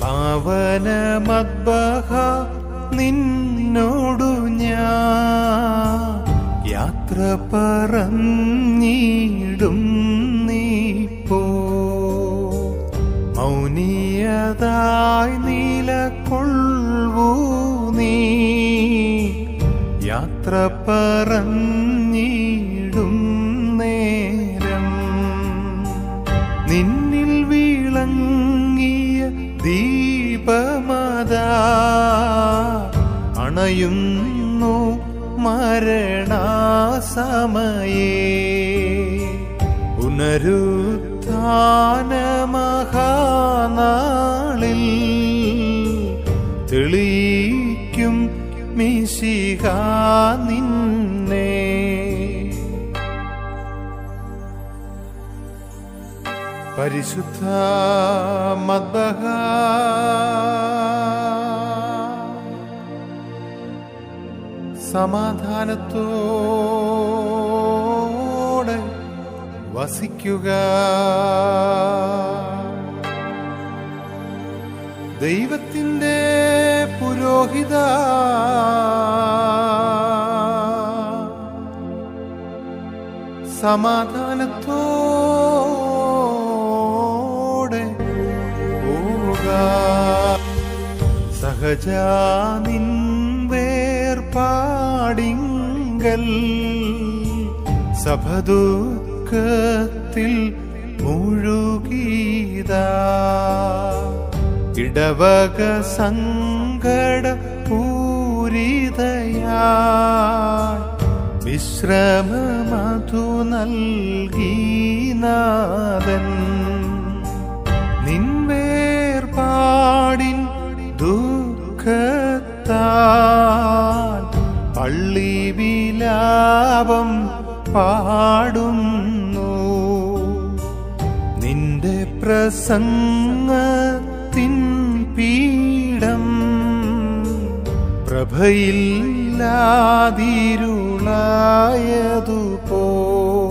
പാവന മദ്ബഹ നിന്നോടു ഞാൻ യാത്ര പറഞ്ഞിടും നീ പോ മൗനിയതായി നീലക്കൊള്ളൂ നീ യാത്ര പറഞ്ഞിടും നേരം നിന്നിൽ വിളങ്ങിയ ദീപമതാ അണയുന്നു മരണാസമയേ പുനരുത്ഥാന മഹാനാളിൽ തെളിയിക്കും മിശിക നിന്നെ പരിശുദ്ധ മദ്ബഹ സമാധാനത്തോടെ വസിക്കുക ദൈവത്തിൻ്റെ പുരോഹിത സമാധാനത്തോടെ പോവുക സഹജാനിൻ വേർപാടിങ്കൽ സഭദുഃഖത്തിൽ മുഴുകീത ഇടവക സങ്കട പൂരിതയാ വിശ്രമമധു നൽകീനാഥൻ നിൻവേർപാടിൻ ദുഃഖത്താൽ പള്ളി വിലാപം പാടുന്നു നിന്റെ പ്രസംഗത്തിൻ പീഠം പ്രഭയില്ലാതിരുളായതുപോ